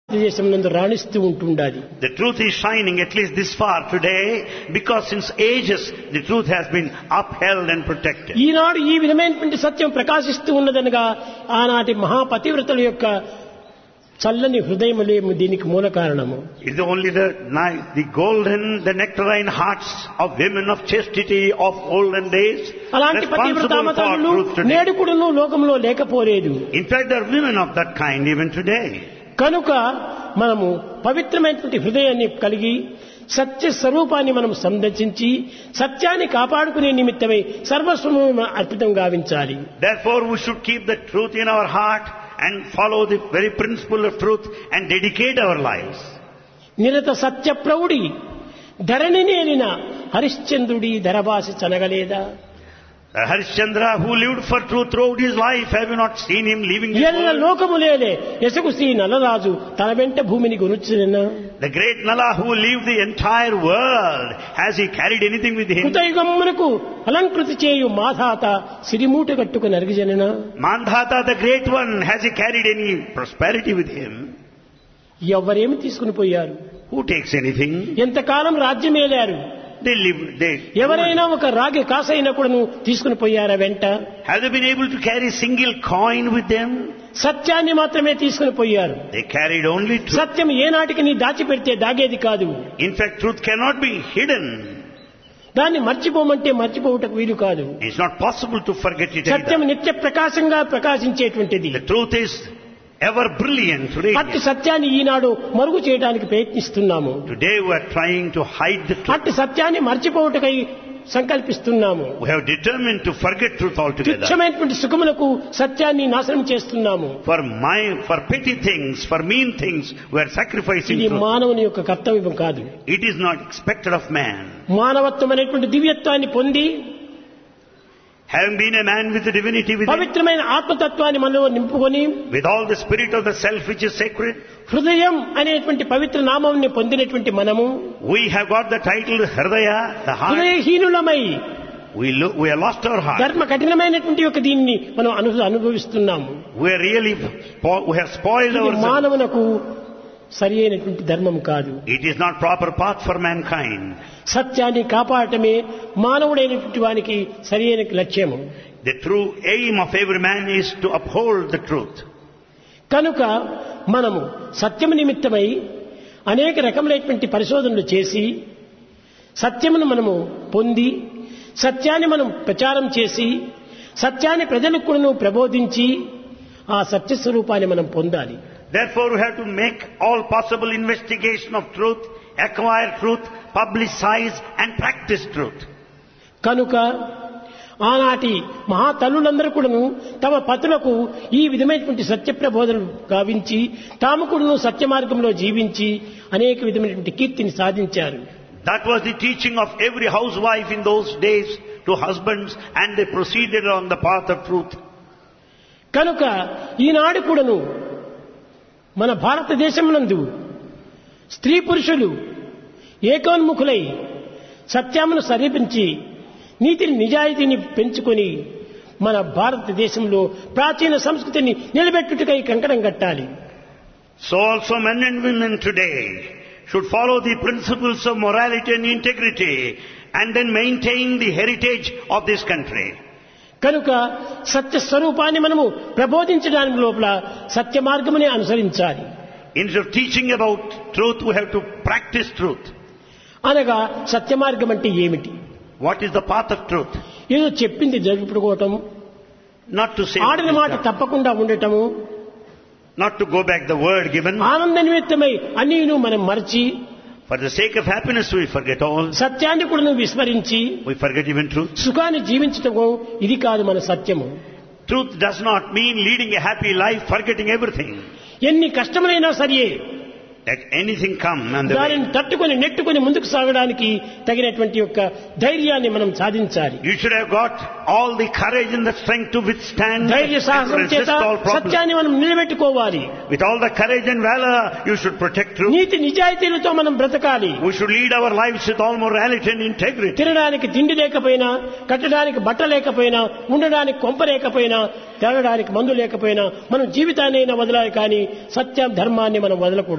భారతదేశం నందు రాణిస్తూ ఉంటుండాలి The truth is shining at least this far today because since ages the truth has been upheld and protected. ఈనాడు ఈ విధమైనటువంటి సత్యం ప్రకాశిస్తూ ఉన్నదనగా ఆనాటి మహాపతివ్రతల యొక్క చల్లని హృదయములేము దీనికి మూల కారణము It's only the, ni- the golden, the nectarine hearts of women of chastity of olden days అలాంటి responsible for పతివ్రతామతలు truth today. నేడు కూడాను లోకంలో లేకపోలేదు In fact, there are women of that kind even today. కనుక మనము పవిత్రమైనటువంటి హృదయాన్ని కలిగి సత్య స్వరూపాన్ని మనం సందర్శించి సత్యాన్ని కాపాడుకునే నిమిత్తమై సర్వస్వము అర్పితం గావించాలి Therefore, we should keep the truth in our heart and follow the very principle of truth and dedicate our lives. నిరత Satya ప్రౌఢి Dharani నేలిన హరిశ్చంద్రుడి ధరభాసి చనగలేదా Uh, Harishchandra, who lived for truth throughout his life, have you not seen him leaving this ఎల్ల world? లోకములేలే ఎసగు Shri Nallaraju తన వెంట భూమిని గురుచున The great Nala who lived the entire world, has he carried anything with him? కృతయుగమునకు అలంకృతి చేయు మాధాత సిరిమూట కట్టుకు నరిగిజనన Mandhata, the great one, has he carried any prosperity with him? ఎవరేమి తీసుకుని పోయారు Who takes anything? ఎంతకాలం రాజ్యమేలారు They live, they. ఎవరైనా ఒక రాగి కాసైనా కూడా నువ్వు తీసుకుని పోయారా వెంట Have they been able to carry single coin with them? సత్యాన్ని మాత్రమే తీసుకుని పోయారు They carried only truth. సత్యం ఏనాటికి నీ దాచిపెడితే దాగేది కాదు In fact, truth cannot be hidden. దాన్ని మర్చిపోమంటే మర్చిపోవటకు వీలు కాదు It's not possible to forget it Satyam either. నిత్య ప్రకాశంగా ప్రకాశించేటువంటిది The truth is ever brilliant. అట్టి radiant. సత్యాన్ని ఈనాడు మరుగు చేయడానికి ప్రయత్నిస్తున్నాము Today we are trying to hide the truth. అట్టి సత్యాన్ని మర్చిపోవటకై సంకల్పిస్తున్నాము We have determined to forget truth altogether. తుచ్చమైనటువంటి సుఖములకు సత్యాన్ని నాశనం చేస్తున్నాము For my, for petty things, for mean things, we are sacrificing ఇది truth. మానవుని యొక్క కర్తవ్యం కాదు It is not expected of man. మానవత్వం అనేటువంటి దివ్యత్వాన్ని పొంది Having been a man with the divinity within, పవిత్రమైన ఆత్మతత్వాన్ని మనలో నింపుకొని with all the spirit of the self which is sacred, హృదయం అనేటువంటి పవిత్ర నామాన్ని పొందినటువంటి మనము we have got the title Hridaya, the heart. హృదయహీనులమై We, lo- we have lost our heart. ధర్మ కఠినమైనటువంటి యొక్క దీన్ని మనం అను అనుభవిస్తున్నాము We are really, spo- we have spoiled ఇది ourselves. మానవునకు సరి అయినటువంటి ధర్మం కాదు It is not proper path for mankind. సత్యాన్ని కాపాడటమే మానవుడైనటువంటి వానికి సరి అయిన లక్ష్యము The true aim of every man is to uphold the truth. కనుక మనము సత్యము నిమిత్తమై అనేక రకములైనటువంటి పరిశోధనలు చేసి సత్యమును మనము పొంది సత్యాన్ని మనం ప్రచారం చేసి సత్యాన్ని ప్రజలకు కూడా ప్రబోధించి ఆ సత్య స్వరూపాన్ని మనం పొందాలి Therefore, we have to make all possible investigation of truth, acquire truth, publicize and practice truth. కనుక ఆనాటి మహాతల్లులందరూ కూడాను తమ పతులకు ఈ విధమైనటువంటి సత్య ప్రబోధనలు గావించి తాము కూడాను సత్య మార్గంలో జీవించి అనేక విధమైనటువంటి కీర్తిని సాధించారు That was the teaching of every housewife in those days to husbands and they proceeded on the path of truth. కనుక ఈనాడు కూడాను మన భారతదేశమునందు స్త్రీ పురుషులు ఏకోన్ముఖులై సత్యమును సమీపించి నీతిని నిజాయితీని పెంచుకొని మన భారతదేశంలో ప్రాచీన సంస్కృతిని నిలబెట్టుటకై కంకణం కట్టాలి So also men and women today should follow the principles of morality and integrity and then maintain the heritage of this country. కనుక సత్య స్వరూపాన్ని మనము ప్రబోధించడానికి లోపల సత్య మార్గమునే అనుసరించాలి Instead of teaching about truth, we have to practice truth. అనగా సత్య మార్గం అంటే ఏమిటి What is the path of truth? ఏదో చెప్పింది జరుపుకోవటం Not to say, ఆడిన మాట తప్పకుండా ఉండటము not to go back the word given. ఆనంద నిమిత్తమై అన్నీను మనం మరచి For the sake of happiness, we forget all. సత్యాన్ని కూడా నువ్వు విస్మరించి We forget even truth. సుఖాన్ని జీవించటము ఇది కాదు మన సత్యము Truth does not mean leading a happy life, forgetting everything. ఎన్ని కష్టములైనా సరియే Let anything come on the way. దానిని తట్టుకొని నెట్టుకొని ముందుకు సాగడానికి తగినటువంటి యొక్క ధైర్యాన్ని మనం సాధించాలి You should have got all the courage and the strength to withstand ధైర్య and సాహసం resist చేత all problems. సత్యాన్ని మనం నిలబెట్టుకోవాలి With all the courage and valor, you should protect truth. నీతి నిజాయితీలతో మనం బ్రతకాలి We should lead our lives with all morality and integrity. తినడానికి తిండి లేకపోయినా కట్టడానికి బట్ట లేకపోయినా ఉండడానికి కొంప లేకపోయినా తాగడానికి మందు లేకపోయినా మనం జీవితాన్ని అయినా వదలాలి కానీ సత్యం ధర్మాన్ని మనం వదలకూడదు